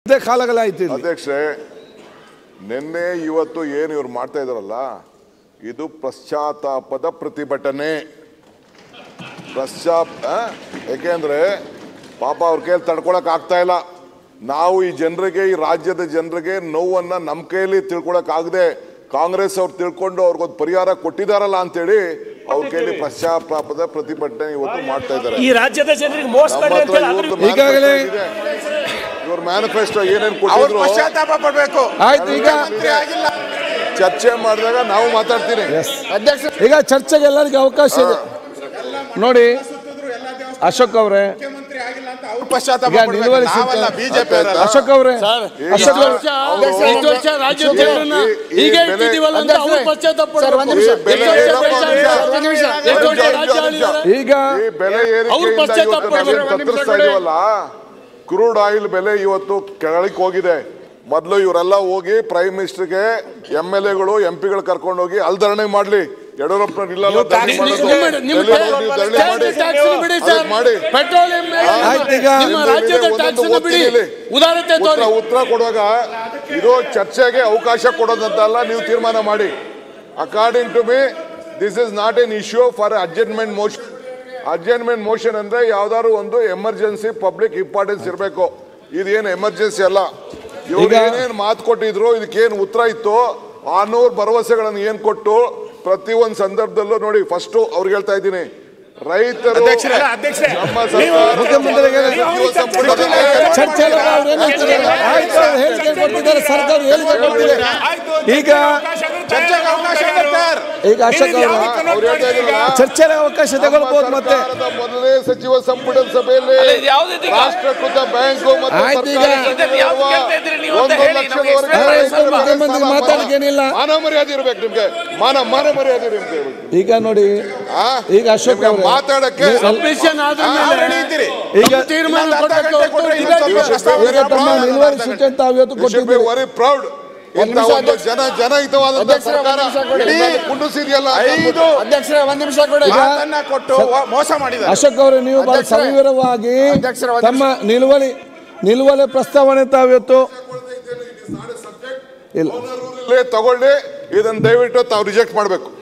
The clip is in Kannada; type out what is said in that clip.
ಇದೇ ಕಾಲಗಳಾಯ್ತು ಇಲ್ಲಿ ಅಧ್ಯಕ್ಷರೇ ನಿನ್ನೆ ಇವತ್ತು ಏನು ಇವ್ರು ಮಾಡ್ತಾ ಇದಾರಲ್ಲ ಇದು ಪಶ್ಚಾತ್ತಾಪದ ಪ್ರತಿಭಟನೆ ಪಶ್ಚಾತ್ ಆ? ಯಾಕೆಂದ್ರೆ ಪಾಪ ಅವ್ರ ಕೈಯಲ್ಲಿ ತಡ್ಕೊಳಕ್ ಆಗ್ತಾ ಇಲ್ಲ ನಾವು ಈ ಜನರಿಗೆ ಈ ರಾಜ್ಯದ ಜನರಿಗೆ ನೋವನ್ನ ನಮ್ಮ ಕೈಯಲ್ಲಿ ತಿಳ್ಕೊಳಕ್ ಆಗದೆ ಕಾಂಗ್ರೆಸ್ ಅವ್ರು ತಿಳ್ಕೊಂಡು ಅವ್ರಿಗೊಂದು ಪರಿಹಾರ ಕೊಟ್ಟಿದಾರಲ್ಲ ಅಂತೇಳಿ ಅವ್ರ ಕೈಯಲ್ಲಿ ಪಶ್ಚಾತ್ತಾಪದ ಪ್ರತಿಭಟನೆ ಇವತ್ತು ಮಾಡ್ತಾ ಇದ್ದಾರೆ ಈ ರಾಜ್ಯದ ಜನರಿಗೆ ಮೋಸ ನಮ್ಮ ಮಾಡಿ ಹತ್ರ ಅಂತ ಇವ್ರದ್ದು ಈಗಾಗಲೇ- manifesto ಇದೆ. ಇವ್ರ ಮ್ಯಾನಿಫೆಸ್ಟೋ ಏನೇನು ಅವ್ರು ಕೊಟ್ಟಿದ್ರು ಪಶ್ಚಾತ್ತಾಪ ಪಡ್ಬೇಕು ಆಯ್ತು ಈಗ ಮಂತ್ರಿ ಆಗಿಲ್ಲ ಚರ್ಚೆ ಮಾಡಿದಾಗ ನಾವು ಮಾತಾಡ್ತೀನಿ ಅಧ್ಯಕ್ಷ ಈಗ ಚರ್ಚೆಗೆ ಎಲ್ಲರಿಗೂ ಅವಕಾಶ ಇದೆ ನೋಡಿ ಅಶೋಕ್ ಅವರೇ ಮುಖ್ಯಮಂತ್ರಿ ಆಗಿಲ್ಲ ಅಂತ ಅವ್ರು ಪಶ್ಚಾತ್ತಾಪ ಈಗ ಪಡ್ಬೇಕು. ನಿಲುವಳಿ ನಾವಲ್ಲ ಸೂಚನೆ- ಬಿಜೆಪಿ ಅವರಲ್ಲ ಅಶೋಕ್ ಅವರೇ ಅಶೋಕ್ ಅವರೇ ಇಷ್ಟು ವರ್ಷ ರಾಜ್ಯ ಈ- ಜನರನ್ನ ಈ- ಈ ಹೀಗೆ ಬೆಲೆ- ಇಟ್ಟಿದೀವಲ್ಲ ಅಂತ ಅವ್ರು ಪಶ್ಚಾತ್ತಾಪ ಪಡ್ಬೇಕು. ಈ ಬೆಲೆ ಎಷ್ಟು ವರ್ಷ ಏನಪ್ಪ ಬೆಳ್ಸ- ಅಂದ್ರೆ- ಒಂದು ನಿಮಿಷ. ಎಷ್ಟು ವರ್ಷ ರಾಜ್ಯ ಆಳಿದ್ದಾರೆ? ಈಗ ಈ ಬೆಲೆ ಅವ್ರು ಏರಿಕೆಯಿಂದ ಪಶ್ಚಾತ್ತಾಪ ಇವತ್ತು ನಾವೇನ್ ಪಡ್ಬೇಕು. ತತ್ತರಿಸ್ತಾ ಇದೀವಲ್ಲ ಕ್ರೂಡ್ ಆಯಿಲ್ ಬೆಲೆ ಇವತ್ತು ಕೆಳಕ್ಕೆ ಹೋಗಿದೆ ಮೊದಲು ಇವರೆಲ್ಲ ಹೋಗಿ ಪ್ರೈಮ್ ಮಿನಿಸ್ಟರ್ಗೆ ಎಂ ಎಲ್ ಎಗಳು ಎಂ ಪಿಗಳು ಕರ್ಕೊಂಡು ಹೋಗಿ ಅಲ್ಲಿ ಧರಣಿ ಮಾಡ್ಲಿ ಯಡಿಯೂರಪ್ಪನವ್ರು ಇಲ್ಲ ನೀವು tax ಮಾಡೋದು. ನಿಮ್ಮ- ನಿಮ್ಮ ಡೆಲ್ಲಿ ಹೋಗಿ ನೀವು ಧರಣಿ ಮಾಡಿ. state tax ಅನ್ನು ಬಿಡಿ ಸರ್. ಅದಕ್ಕೆ ಮಾಡಿ. ಪೆಟ್ರೋಲಿಯಂ ಮೇಲೆ ಆಯ್ತು ಈಗ. ನಿಮ್ಮ ರಾಜ್ಯದ ಒಂದೊಂದು ಟ್ಯಾಕ್ಸ್ ಅನ್ನು ಬಿಡಿ ಓದ್ತೀನಿ ಇಲ್ಲಿ. ಉದಾರತೆ ಉತ್ತರ ತೋರಿ ಉತ್ತರ ಕೊಡುವಾಗ ಇದು ಚರ್ಚೆಗೆ ಅವಕಾಶ ಕೊಡೋದಂತಲ್ಲ ನೀವು ತೀರ್ಮಾನ ಮಾಡಿ according to me this is not an issue for adjustment motion adjustment motion ಅಂದ್ರೆ ಯಾವ್ದಾದ್ರು ಒಂದು ಎಮರ್ಜೆನ್ಸಿ ಪಬ್ಲಿಕ್ ಇಂಪಾರ್ಟೆನ್ಸ್ ಇರಬೇಕು ಇದೇನು ಎಮರ್ಜೆನ್ಸಿ ಅಲ್ಲ ಇವ್ರು ಈಗ- ಏನೇನು ಮಾತು ಕೊಟ್ಟಿದ್ರು ಇದಕ್ಕೇನು ಉತ್ತರ ಇತ್ತು ಆನೂರು ಭರವಸೆಗಳನ್ನು ಏನ್ ಕೊಟ್ಟು ಪ್ರತಿ ಒಂದು ಸಂದರ್ಭದಲ್ಲೂ ನೋಡಿ ಫಸ್ಟ್ ಅವ್ರಿಗೆ ಹೇಳ್ತಾ ಇದ್ದೀನಿ ರೈತರು ಅಧ್ಯಕ್ಷರೇ, ಅಧ್ಯಕ್ಷರೇ, ನಮ್ಮ ನೀವು- ಸರ್ಕಾರ ಮುಖ್ಯಮಂತ್ರಿಗಳಿಗೆ ಸಚಿವ ಸಂಪುಟದಲ್ಲಿ ಚರ್ಚೆ ಅವ್ರು ಏನ್ ಹೇಳ್ತಿದ್ದಾರೆ? ಆಯ್ತು ಅವ್ರು ಹೇಳಿಕೆ ಕೊಟ್ಟಿದ್ದಾರೆ ಸರ್ಕಾರ ಹೇಳಿಕೆ ಕೊಟ್ಟಿದೆ ಈಗ ಚರ್ಚೆಗೆ ಅವಕಾಶ ಇದೆ ಸರ್ ಈಗ ಅಶೋಕ್ ಅವರು ಅವ್ರು ಹೇಳ್ತಾ ಇದ್ರಲ್ಲ, ಚರ್ಚೆಗೆ ಅವಕಾಶ ತಗೊಳ್ಬಹುದು ಮತ್ತೆ ಸರ್ಕಾರದ ಮೊದಲನೇ ಸಚಿವ ಸಂಪುಟದ ಸಭೆಯಲ್ಲಿ ರಾಷ್ಟ್ರೀಕೃತ ಬ್ಯಾಂಕು ಮತ್ತು ಆಯ್ತು ಈಗ. ಸರ್ಕಾರಿ ಸಂಸ್ಥೆಗಳಿರುವ ಒಂದು ಲಕ್ಷದವರೆಗೆ ಆಯ್ತು, ಮುಖ್ಯಮಂತ್ರಿ ಮಾತಾಡೋಕ್ಕೇನಿಲ್ಲ. ಮಾನ ಮರ್ಯಾದೆ ಇರ್ಬೇಕು ನಿಮ್ಗೆ ಮಾನ ಮಾನ ಮರ್ಯಾದೆ ನಿಮ್ಗೆ ಈಗ ನೋಡಿ ಆ? ಈಗ ಅಶೋಕ್ ನಿಮ್ಗೆ ಅವರೇ ಮಾತಾಡಕ್ಕೆ ಸಬ್ಮಿಷನ್ ಆದ ನಾವು ಮೇಲೆ ರೆಡಿ ಇದ್ದೀರಿ ಈಗ ತೀರ್ಮಾನ ಇನ್ನೊಂದು ಅರ್ಧ ಕೊಡ್ಬೇಕು ಗಂಟೆ ಕೊಟ್ರೆ ಹೊರತು ಇನ್ನೊಂದು ಇದೇ ಸ್ವಲ್ಪ ಪ್ರಸ್ತಾವ ಈಗ ತಮ್ಮ ನಿಲುವಳಿ ಸೂಚನೆ ತಾವು ಇವತ್ತು ಯು ಶುಡ್ ಬಿ ಕೊಟ್ಟಿದ್ದೀರಿ ವೆರಿ ಪ್ರೌಡ್ ಇಂಥ ನಿಮಿಷ ಒಂದು ಅಧ್ಯಕ್ಷ. ಜನ ಜನಹಿತವಾದಂತ ಅಧ್ಯಕ್ಷರೇ, ಒಂದು ಸರ್ಕಾರ ನಿಮಿಷ ಕೊಡಿ. ಇಡೀ ಕುಂಡಿಸಿದೆಯಲ್ಲ ಅಂತ ಐದು ಅಂದ್ಬಿಟ್ಟು. ಅಧ್ಯಕ್ಷರೇ ಒಂದ್ ನಿಮಿಷ ಕೊಡಿ ಈಗ- ಮಾತನ್ನ ಕೊಟ್ಟು ವ- ಮೋಸ ಮಾಡಿದ್ದಾರೆ ಅಶೋಕ್ ಅವರೇ ನೀವು ಬಹಳ ಅಧ್ಯಕ್ಷರೇ, ಸವಿವರವಾಗಿ ಅಧ್ಯಕ್ಷರೇ, ಒಂದು ತಮ್ಮ ನಿಲುವಳಿ ನಿಲುವಳಿ ಪ್ರಸ್ತಾವನೆ ತಾವು ಇವತ್ತು ಇಲ್ಲ ಇಲ್ಲೇ ತಗೊಳ್ಳಿ ಇದನ್ನ ದಯವಿಟ್ಟು ತಾವು ರಿಜೆಕ್ಟ್ ಮಾಡಬೇಕು